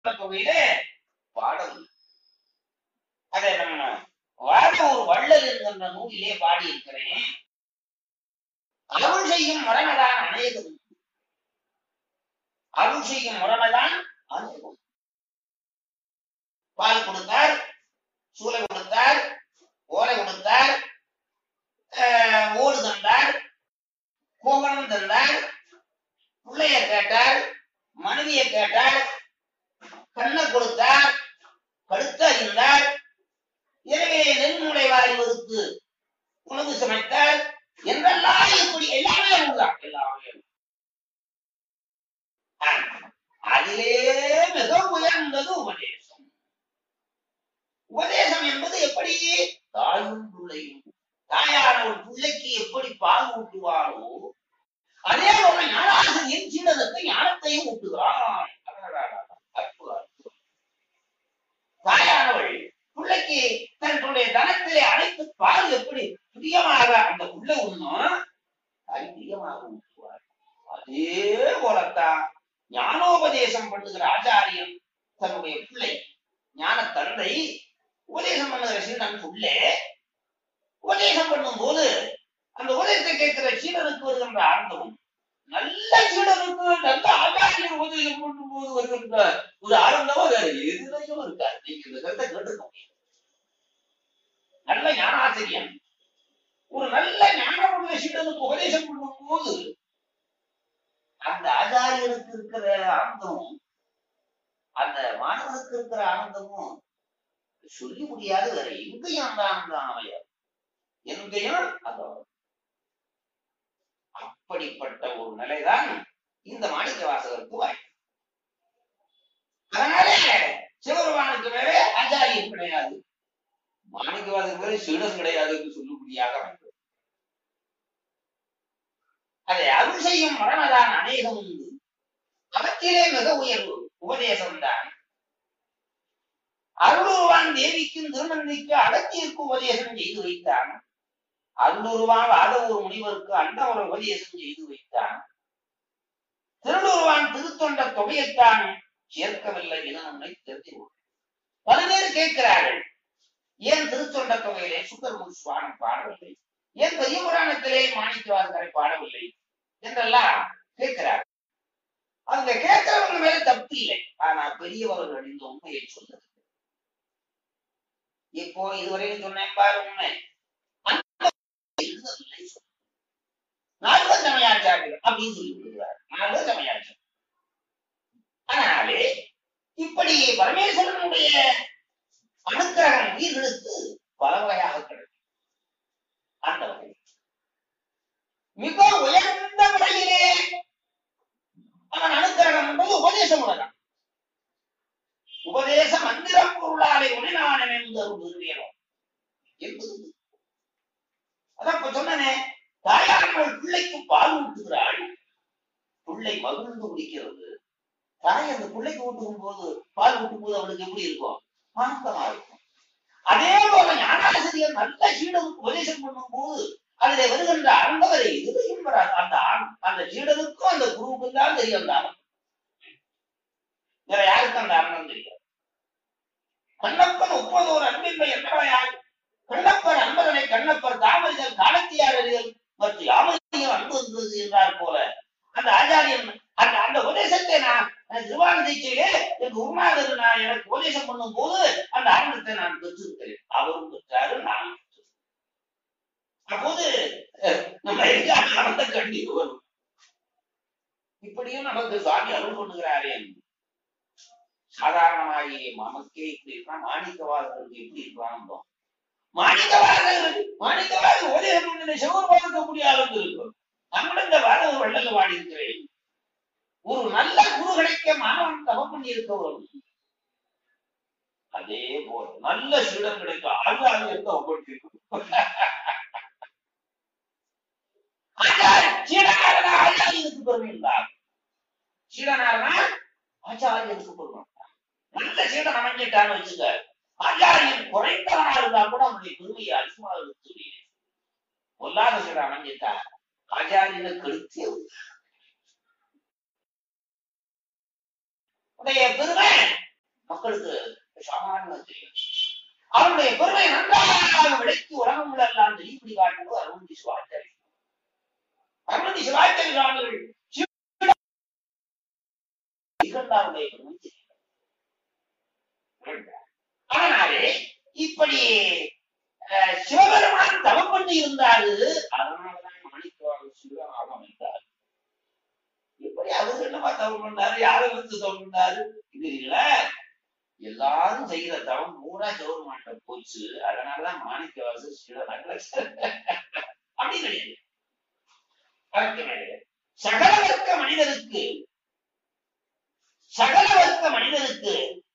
தொகையிலே பாடல் அதை நம்ம வாத ஒரு வள்ளல் என்கின்ற நூலிலே பாடியிருக்கிறேன் அருள் செய்யும் முரணதான் அநேகம் அருள் செய்யும் முரணதான் அநேகம் பால் கொடுத்தார் சூளை கொடுத்தார் ஓலை கொடுத்தார் ஆஹ், ஓடு தந்தார் கோவணம் தந்தார் பிள்ளைய கேட்டார் மனைவியை கேட்டார் கண்ணை கொடுத்தார் கழுத்த அறிந்தார் எனவே நெல்முளை வாரி வறுத்து உணவு சமைத்தார் என்றெல்லாம் இப்படி எல்லாமே உண்டுதான் எல்லாமே ஆனா, அதிலே மிக உயர்ந்தது உபதேசம் உபதேசம் என்பது எப்படி தாயும் பிள்ளையும் தாயானவர் பிள்ளைக்கு எப்படி பால் ஊட்டுவாரோ அதே போல ஞானாசிரியன் சீடனுக்கு ஞானத்தையும் ஊட்டுகிறான் அற்புதம். தாயானவள் பிள்ளைக்கு தன்னுடைய தனத்திலே அனைத்து பால் எப்படி பிரியமாக அந்த உள்ள உண்ணும் தாய் பிரியமாக ஊட்டுவார் அதே போலத்தான் ஞானோபதேசம் பண்ணுகிற ஆச்சாரியன் தன்னுடைய பிள்ளை ஞான தந்தை உபதேசம் பண்ணுகிற சீடன் உள்ளே உபதேசம் பண்ணும் போது அந்த உபதேசத்தை கேட்கிற சீடனுக்கு வருகின்ற ஆனந்தமும் நல்ல சீடனுக்கு நல்ல ஆச்சாரியன் உபதேசம் பண்ணும் போது வருகின்ற ஒரு ஆனந்தமும் வேற எதுலையும் இருக்காது நீங்க இந்த கருத்தை கேட்டிருக்க முடியும் நல்ல ஞானாசிரியன் ஒரு நல்ல ஞானமுள்ள சீடனுக்கு உபதேசம் பண்ணும் போது அந்த ஆச்சாரியனுக்கு இருக்கிற ஆனந்தமும் அந்த மாணவனுக்கு இருக்கிற ஆனந்தமும் சொல்லி முடியாது வேற எங்கேயும் அந்த ஆனந்தம் அமையாது எங்கேயும் அது அப்படிப்பட்ட ஒரு நிலைதான் இந்த மாணிக்க வாசகருக்கு வாய்ப்பு அதனால சிவபெருமானுக்கு மேல ஆச்சாரியன் கிடையாது மாணிக்க வாசகருக்கு மேல சீடன் கிடையாது என்று சொல்லும்படியாக அமைப்பு அதை அருள் செய்யும் மரணதான் அநேகம் உண்டு அவற்றிலே மிக உயர்வு உபதேசம்தான் அருளுருவான் தேவிக்கும் திருநந்திக்கு அகத்தியருக்கு உபதேசம் செய்து வைத்தான் அருளுருவான் வாதவூர் முனிவருக்கு அண்டவர உபதேசம் செய்து வைத்தான் திருளுருவான் திருத்தொண்ட தொகையைத்தான் சேர்க்கவில்லை என நம்மை தெரிந்து கொள். பல பேர் கேட்கிறார்கள் ஏன் திருத்தொண்ட தொகையிலே சுக்கரமுன் சுவானம் பாடவில்லை ஏன் பெரிய புராணத்திலே மாணிக்கவாசகரை பாடவில்லை என்றெல்லாம் கேட்கிறார்கள் அவங்க கேட்கிறவங்க மேல தப்பு இல்லை ஆனா பெரியவர்கள் இந்த உண்மையை சொல்லுது இப்போ இதுவரையும் சொன்னேன் பாரு உண்மை அந்த எழுதவில்லை நால்வ சமயாச்சாரியர் அப்படின்னு சொல்லி விடுகிறார் நால்வ சமயாச்சாரியர் அதனாலே இப்படி பரமேஸ்வரனுடைய அனுக்கிரகம் உயிர்களுக்கு பல வகையாக கிடைக்கும் அந்த வகை மிக உயர்ந்த முறையிலே அவன் அனுக்கிரகம் என்பது உபதேசம் உள்ளதான் உபதேச மந்திரம் பொருளாலே உணனான விரும்பியனும் என்பது அதான் இப்ப சொன்னனே தாயானவள் பிள்ளைக்கு பால் ஊட்டுகிறாள் பிள்ளை மகிழ்ந்து குடிக்கிறது தாய் அந்த பிள்ளைக்கு ஊட்டும் போது பால் ஊட்டும் போது அவளுக்கு எப்படி இருக்கும் ஆனந்தமா இருக்கும் அதே போல ஞானாசிரியர் நல்ல சீடனுக்கு உபதேசம் பண்ணும் போது அதிலே வருகின்ற ஆனந்தவரை எதுலையும் வராது அந்த ஆண்- அந்த சீடனுக்கும் அந்த குருவுக்கும் தான் தெரியும் அந்த ஆனந்தம் வேற யாருக்கும் அந்த ஆனந்தம் தெரியாது கண்ணப்பன் ஒப்பதோர் அன்பின்மை என்றவையால் கண்ணப்பர் அன்பதனை கண்ணப்பர் தாமரிகள் காலத்தியாரர்கள் மற்றும் யாமரிகள் அன்பு இருந்தது என்றார் போல அந்த ஆச்சாரியன் அந்த அந்த உபதேசத்தை நான் நான் திருவான தீட்சையிலே என் குருநாதர் நான் எனக்கு உபதேசம் பண்ணும் போது அந்த ஆனந்தத்தை நான் பெற்றிருக்கிறேன் அவரும் பெற்றாரு நான் அப்போது அஹ், நம்ம எங்க ஆனந்த கண்ணீர் வரும் இப்படியும் நமக்கு சுவாமி அருள் பண்ணுகிறாரே சாதாரணமாகி நமக்கே இப்படி இருக்கான் மாணிக்கவாதர்களுக்கு எப்படி இருக்கான் மாணிக்கவாதர்கள் மாணிக்கவாதர் உதயம் பண்ணி சிவர் பார்க்கக்கூடிய அளவுக்கு இருக்கும் நம்மளும் இந்த வாத ஒரு வெள்ளல வாடி இருக்கிறேன் ஒரு நல்ல குரு கிடைக்க மாணவன் தவம் பண்ணி இருக்க வரும் அதே போல நல்ல சீடன் கிடைக்க ஆழ்வாக இருக்க ஒவ்வொரு சீடனாரனா ஆச்சாரியனுக்கு பெருமை இருந்தார் சீடனாரனா ஆச்சாரியனுக்கு பெருமை இருந்தார். நல்ல சீடன் அமைஞ்சிட்டான்னு வச்சுக்க ஆச்சாரியன் குறைந்தவனா இருந்தா கூட அவனுடைய பெருமையை அதிகமாக சொல்லி பொல்லாத சீடன் அமைஞ்சிட்டா ஆச்சாரியனை கெடுத்தே விடுவார். உடைய பெருமை மக்களுக்கு சாமானியமா தெரியும் அவருடைய பெருமை நன்றாக விளக்கி உலகம் எல்லாம் தெரியும்படி காட்டுவது அருண்தி சிவாச்சாரி அருண்தி சிவாச்சாரி சுவாமிகள் நிகழ்ந்தாருடைய பெருமை தெரியும் அதனாலே இப்படி அஹ், சிவபெருமான் தவம் பண்ணி இருந்தாரு அதனாலதான் மாணிக்கவாக சிவனாக அமைந்தார் இப்படி அவரு என்னமா தவம் பண்ணாரு யாரை வந்து தவம் பண்ணாரு இல்லைங்களா எல்லாரும் செய்யற தவம் பூரா சிவபெருமான்கிட்ட போச்சு அதனாலதான் மாணிக்கவாசு சிவனாக அப்படி கிடையாது அதற்கு மேலே சகல வர்க்க மனிதருக்கு சகல வர்க்க மனிதருக்கு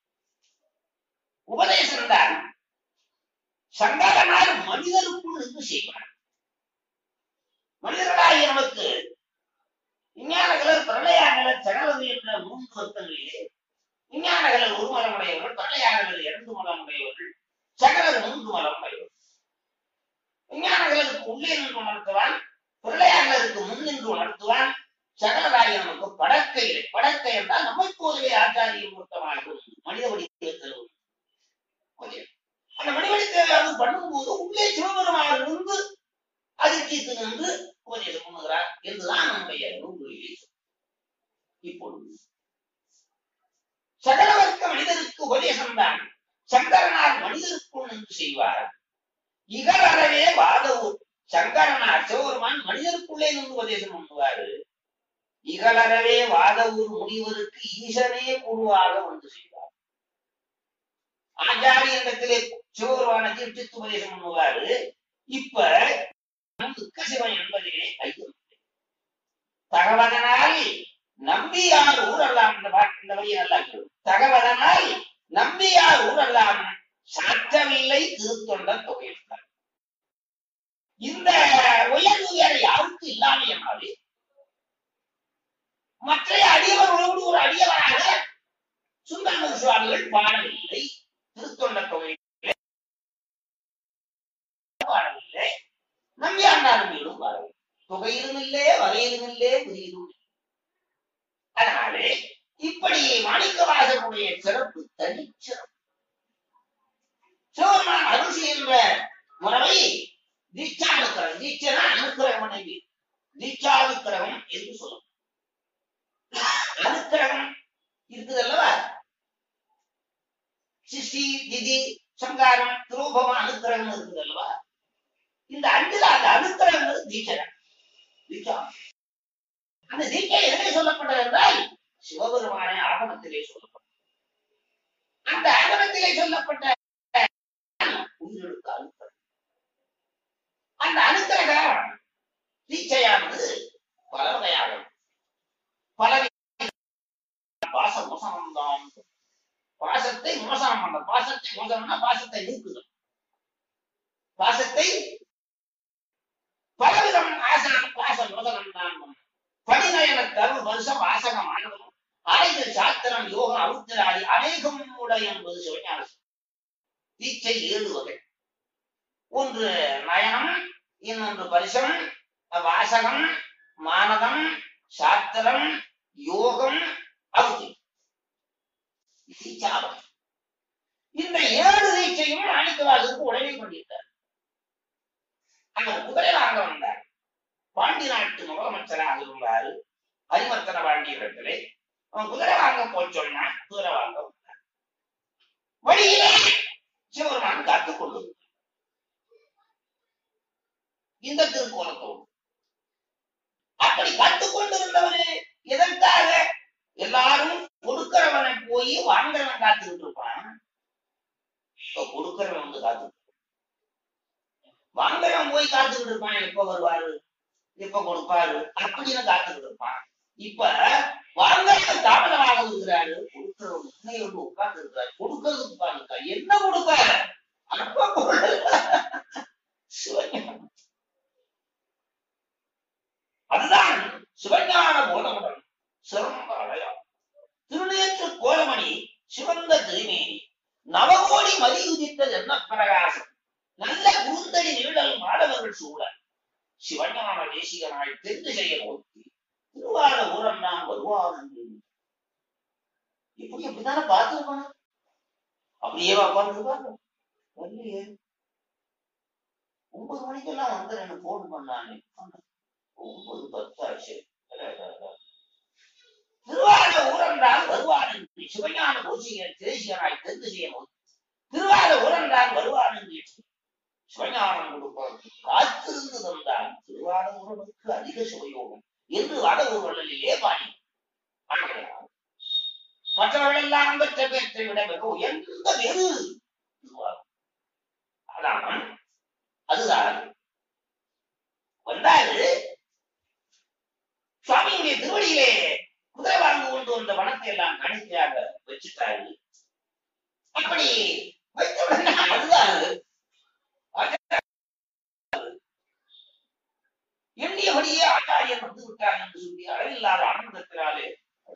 உபதேசம் தான் சங்கரனால் மனிதருக்குள் இருந்து செய்வார் மனிதர்களாகிய நமக்கு விஞ்ஞானகலர் பிரளயாகலர் சகலது என்ற மூன்று வர்க்கங்களிலே விஞ்ஞானகலர் ஒரு மலமுடையவர்கள் பிரளயாகலர் இரண்டு மலமுடையவர்கள் சகலர் மூன்று மலமுடையவர்கள் விஞ்ஞானகலருக்கு உள்ளே நின்று உணர்த்துவான் பிரளயாகலருக்கு முன் நின்று உணர்த்துவான் சகலராகிய நமக்கு படக்கையிலே படக்கை என்றால் நம்மை போலவே ஆச்சாரியம் பொருத்தமாக மனித வடிவத்தில் கொஞ்சம் அந்த மணிவடித்தை அது பண்ணும்போது உள்ளே சிவபெருமான் இருந்து அதிர்ச்சித்து நின்று உபதேசம் பண்ணுகிறார் என்றுதான் நம்முடைய நூல்களிலே இப்பொழுது சகல வர்க்க மனிதருக்கு உபதேசம் தான் சங்கரனார் மனிதருக்குள் நின்று செய்வார் இகரறவே வாதவூர் சங்கரனார் சிவபெருமான் மனிதருக்குள்ளே நின்று உபதேசம் பண்ணுவாரு இகலறவே வாதவூர் முனிவருக்கு ஈசனே குருவாக வந்து செய்வார் ஆச்சாரியத்திலே சிவபெருமான தீர்த்தித்து உபதேசம் பண்ணுவாரு இப்ப துக்க சிவன் என்பதிலே ஐயம் தகவதனால் நம்பியார் ஊரெல்லாம் இந்த பாட்டு இந்த வழியை நல்லா கேளு. தகவதனால் நம்பியார் ஊரெல்லாம் சாற்றவில்லை திருத்தொண்ட தொகையிட்டார் இந்த உயர்வு வேற யாருக்கு இல்லாமையனாலே மற்ற அடியவர்களோடு ஒரு அடியவராக சுந்தரமூர் சுவாமிகள் பாடவில்லை திருத்தொண்ட தொகை பாடவில்லை நம்பியாண்டாரும் வீடும் பாடவில்லை தொகையிலும் இல்லே வரையிலும் இல்லே புதியிலும் இல்லை. அதனாலே இப்படி மாணிக்கவாசனுடைய சிறப்பு தனிச்சிறப்பு சிவபெருமான் அருள் செய்கின்ற முறைமை தீட்சானுக்கிரகம் தீட்சனா அனுக்கிரகம் மனைவி தீட்சானுக்கிரகம் என்று சொல்லும் அனுக்கிரகம் இருக்குது அல்லவா சிஷ்டி திதி சங்காரம் துரோபம் அனுக்கிரகம் இருக்குது அல்லவா இந்த அஞ்சுல அந்த அனுக்கிரகம் தீட்சணம் தீட்சா அந்த தீட்சை எதிலே சொல்லப்பட்டது என்றால் சிவபெருமான ஆகமத்திலே சொல்லப்பட்டது அந்த ஆகமத்திலே சொல்லப்பட்ட உயிரெழுத்து அனுக்கிரகம் அந்த அனுக்கிரகம் தீட்சையானது பல வகையாகும் பல பாச மோசனம் தான் பாசத்தை மோசனம் பண்ண பாசத்தை மோசனம்னா பாசத்தை நீக்குதல் பாசத்தை பலவிதம் ஆசனம் பாச மோசனம் தான் படிநயன தருள் வருஷம் வாசகமானதும் ஆயுத சாத்திரம் யோகம் அவுத்திராதி அநேகம் உடைய என்பது சிவஞானம் தீட்சை ஏழு வகை ஒன்று நயனம் இன்னொன்று பரிசம் வாசகம் மானதம் சாத்திரம் யோகம் அவுத்தி தீட்சாவகம் இந்த ஏழு தீட்சையும் மாணிக்கவாசருக்கு உடனே பண்ணிட்டார் அவர் குதிரை வாங்க வந்தார் பாண்டி நாட்டு முதலமைச்சராக இருந்தாரு ஹரிமர்த்தன பாண்டியரிடத்திலே அவன் குதிரை வாங்க போய் சொன்னான் குதிரை வாங்க வந்தார் வழியிலே சிவபெருமான் காத்துக் கொண்டு வந்தார். இந்த திருக்கோலத்தோடு அப்படி காத்துக் கொண்டிருந்தவரு எதற்காக எல்லாரும் கொடுக்கிறவனை போய் வாங்குறவன் காத்துக்கிட்டு இருப்பான் இப்ப கொடுக்கிறவன் வந்து காத்து வாங்குறவன் போய் காத்துக்கிட்டு இருப்பான் எப்ப வருவாரு எப்ப கொடுப்பாரு அப்படின்னு காத்துக்கிட்டு இருப்பான் இப்ப வாங்குறவன் தாமதமாக இருக்கிறாரு கொடுக்கிறவன் உண்மையோடு உட்கார்ந்து இருக்கிறாரு கொடுக்கறதுக்கு உட்கார்ந்து என்ன கொடுக்காரு அப்ப கொடு. சிவஞானம் அதுதான் சிவஞான போதமுடன் சிறந்த அடையாளம் திருநேற்று கோலமணி சிவந்த திருமேனி நவகோடி மதி உதித்தது என்ன பிரகாசம் நல்ல குருந்தடி நிழல் மாணவர்கள் சூழ சிவஞான தேசிகனாய் தெரிந்து செய்ய நோக்கி திருவார ஊரம் நாம் வருவான் என்று இப்படி இப்படித்தானே பார்த்துருக்கணும் அப்படியே உட்காந்துருப்பாங்க வரலையே ஒன்பது மணிக்கெல்லாம் வந்துடுறேன்னு போன் பண்ணானே ஒன்பது பத்து ஆச்சு திருவாத ஊரன்றால் வருவான் என்று சிவஞான கோஷியர் தேசியனாய் தெற்கு செய்யும் திருவாத ஊரன்றால் வருவான் என்று சிவஞானம் கொடுப்பதற்கு காத்திருந்து தந்தான் திருவாத ஊரனுக்கு அதிக சுவையோகம் என்று வட ஊர்வலிலே பாடி பாடுகிறார் மற்றவர்கள் எல்லாம் பெற்ற பேற்றை விட மிக உயர்ந்த வேறு திருவாரூர். அதான் அதுதான் வந்தாரு சுவாமியுடைய திருவடியிலே குதிரை வாழ்ந்து கொண்டு வந்த பணத்தை எல்லாம் கணிக்கையாக வச்சுட்டாரு அப்படி வைத்த உடனே அதுதான் அது. எண்ணியபடியே ஆச்சாரியன் வந்து விட்டார் என்று சொல்லி அளவில்லாத ஆனந்தத்தினாலே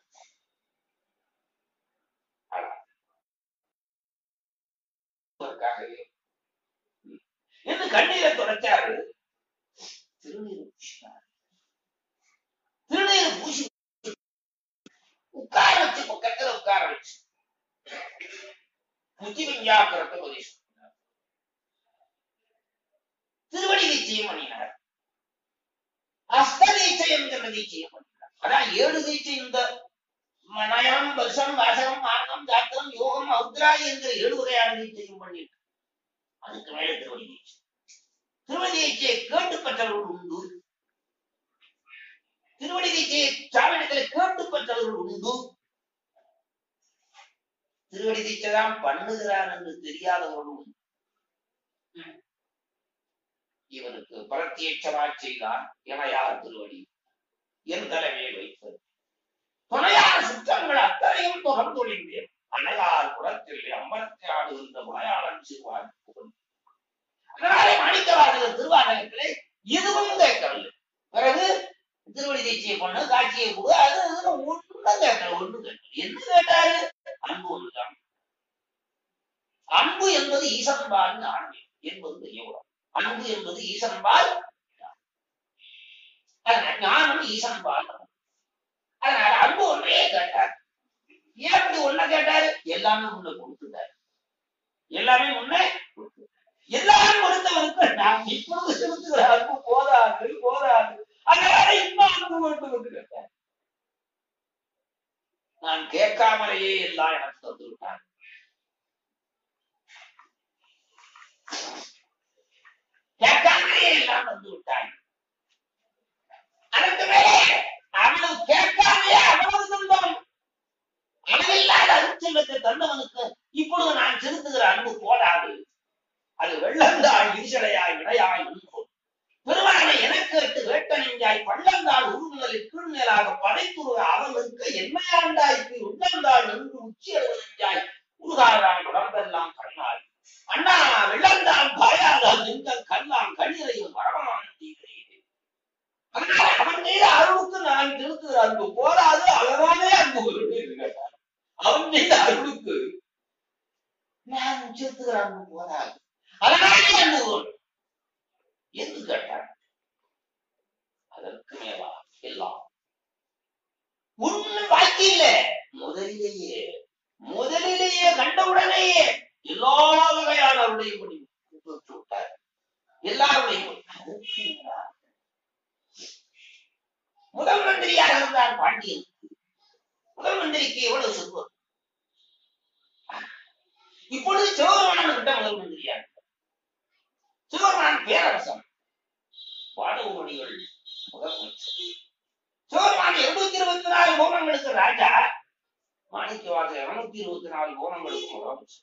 அதற்காகவே என்று கண்ணீரை தொடச்சாரு திருநீர் பூசினார் திருநீர் பூசி உட்கார வச்சு பக்கத்துல உட்கார வச்சு புத்தி விஞ்ஞாபுரத்தை உபதேசம் பண்ணார். திருவடி நிச்சயம் பண்ணினார் அஸ்த நிச்சயம் என்ற நிச்சயம் பண்ணினார் அதான் ஏழு நிச்சயம் இந்த நயம் வருஷம் வாசகம் மார்க்கம் ஜாத்திரம் யோகம் அவுத்ரா என்ற ஏழு வகையான நிச்சயம் பண்ணிட்டு அதுக்கு மேல திருவடி நிச்சயம் திருவடி நிச்சயை கேட்டு பெற்றவர்கள் உண்டு திருவடி நிச்சயை சாமியிடத்துல கேட்டு பெற்றவர்கள் உண்டு திருவடி தீட்சை தான் பண்ணுகிறான் என்று தெரியாதவர்களும் உண்டு. இவனுக்கு பிரத்யட்சமாய் செய்தான் என யார் திருவடி என் தலைமையை வைத்தது துணையான சுற்றங்கள் அத்தனையும் தொடர்ந்தொழிந்தேன் அணையார் குளத்தில் அம்பலத்தை ஆடுகின்ற மலையாளன் சிறுவான் புகழ். அதனாலே மாணிக்கவாசகர் திருவாசகத்திலே எதுவும் கேட்கவில்லை பிறகு திருவடி தீட்சையை பண்ணு காட்சியை கொடு அது இதுன்னு ஒண்ணும் கேட்கல ஒண்ணு கேட்கல என்ன கேட்டாரு அன்பு ஒன்றுதான் அன்பு என்பது ஈசன்பால் ஆண்மை என்பது தெரியக்கூடாது அன்பு என்பது ஈசன்பால் அதனால ஞானம் ஈசன்பால் அதனால அன்பு ஒன்றையே கேட்டார் ஏன் அப்படி ஒண்ண கேட்டாரு எல்லாமே முன்ன கொடுத்துட்டாரு எல்லாமே முன்னே கொடுத்துட்டாரு. எல்லாரும் கொடுத்தவருக்கு நான் இப்பொழுது செலுத்துகிற அன்பு போதாது போதாது அதனால இன்னும் அன்பு வேண்டும் என்று கேட்டார் நான் கேட்காமலேயே எல்லாம் எனக்கு தந்து விட்டார் கேட்காமலேயே எல்லாம் தந்து விட்டாய் அதற்கு மேலே அவனு கேட்காமையே அவ்வளவு துன்பம் அளவில்லாத அருட்செல்வத்தை தந்தவனுக்கு இப்பொழுது நான் செலுத்துகிற அன்பு போதாது அது வெள்ளந்தாள் ஈசலையாய் விடையாய் உண்போம் பெருமானை எனக்கு எட்டு வேட்ட நெஞ்சாய் பள்ளந்தாள் உருமுதலில் கீழ்நிலாக படைத்துருக அவனுக்கு என்னையாண்டாய்க்கு உள்ளந்தாள் நின்று உச்சி எழுத நெஞ்சாய் உருகாரான் உடம்பெல்லாம் கண்ணாய் அண்ணா வெள்ளந்தான் பாயாதால் நெஞ்சல் கல்லாம் கண்ணீரையும் மரபமான தீவிரையே அதனால அவன் மீது அருளுக்கு நான் செலுத்துகிற அன்பு போதாது அவனாலே அன்பு கொள்வேன் என்று கேட்டார் அவன் மீது அருளுக்கு நான் செலுத்துகிற அன்பு போதாது அதனாலே அன்பு கொள்வேன் என்று கேட்டார் அதற்கு மேலா எல்லாம் ஒண்ணு பாக்கி இல்ல முதலிலேயே முதலிலேயே கண்டவுடனேயே எல்லா வகையான அருளையும் பண்ணி கொடுத்து விட்டார் எல்லாருடையும் அதற்கு மேலா முதல் மந்திரியாக இருந்தார் பாண்டியன் முதல் மந்திரிக்கு எவ்வளவு செல்வம் இப்பொழுது சிவபெருமான் கிட்ட முதல் மந்திரியா இருக்கிறார். சிவபெருமான் பேரரசன் பாடவுமணிகள் முதல் மந்திரி. சிவபெருமான் இருநூத்தி இருபத்தி நாலு கோணங்களுக்கு ராஜா மாணிக்கவாச இருநூத்தி இருபத்தி நாலு கோணங்களுக்கு முதலமைச்சர்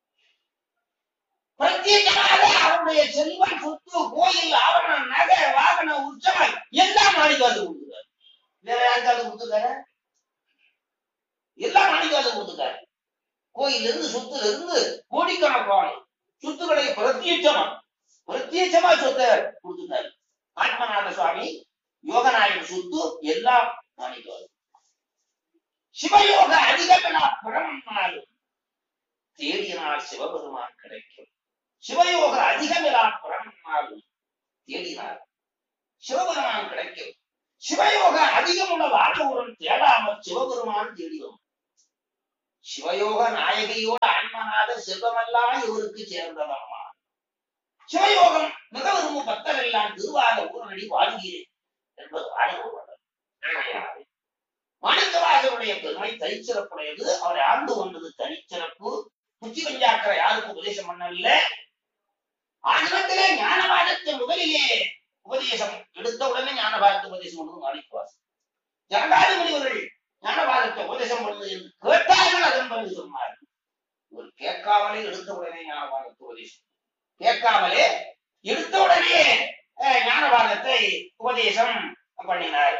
பிரத்யேகமாக அவருடைய செல்வம் சொத்து கோயில் ஆவணம் நகை வாகன உற்சவம் எல்லாம் மாணிக்காது கொடுத்துருக்காரு வேற யாருக்காவது கொடுத்துருக்காரு எல்லாம் மாணிக்காது கொடுத்துருக்காரு கோயில இருந்து சொத்துல இருந்து கோடிக்கணக்கான சொத்துக்களை பிரத்யேகமா பிரத்யேகமா சொத்தை கொடுத்துட்டாரு ஆத்மநாத சுவாமி யோகநாயகன் சொத்து எல்லாம் மாணிக்காது சிவயோக அதிகமென பிரமன்னாலும் தேடினால் சிவபெருமான் கிடைக்கும் சிவயோக அதிகமிலா பிரமன்னாலும் தேடினார் சிவபெருமான் கிடைக்கும் சிவயோக அதிகமுள்ள வாழ்வுடன் தேடாமல் சிவபெருமான் தேடி வரும் சிவயோக நாயகியோட ஆன்மநாதர் செல்வமெல்லாம் இவருக்கு சேர்ந்ததம்மா சிவயோகம் மிக விரும்பும் பக்தர் எல்லாம் திருவாத ஊரடி வாழ்கிறேன் என்பது ஆடல் மாணிக்கவாசருடைய பெருமை தனிச்சிறப்புடையது அவரை ஆண்டு கொண்டது தனிச்சிறப்பு புத்தி பஞ்சாக்கரை யாருக்கு உபதேசம் பண்ணவில்லை ஆசிரத்திலே ஞானவாதத்தை முதலிலே உபதேசம் எடுத்த உடனே ஞானபாரத்தை உபதேசம் பண்ணது மாணிக்கவாசன் ஜனகாதி முனிவர்கள் ஞானபாரத்தை உபதேசம் பண்ணது என்று கேட்டார்கள் அதன் பிறகு சொன்னார்கள் இவர் கேட்காமலே எடுத்த உடனே ஞானபாரத்தை உபதேசம் கேட்காமலே எடுத்த உடனே அஹ், ஞானபாரத்தை உபதேசம் பண்ணினார்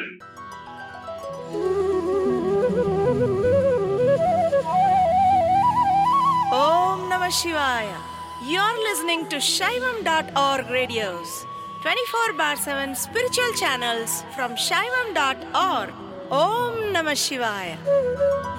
Om Namah Shivaya. You're listening to Shaivam.org radios, 24 bar 7 spiritual channels from Shaivam.org. Om Namah Shivaya.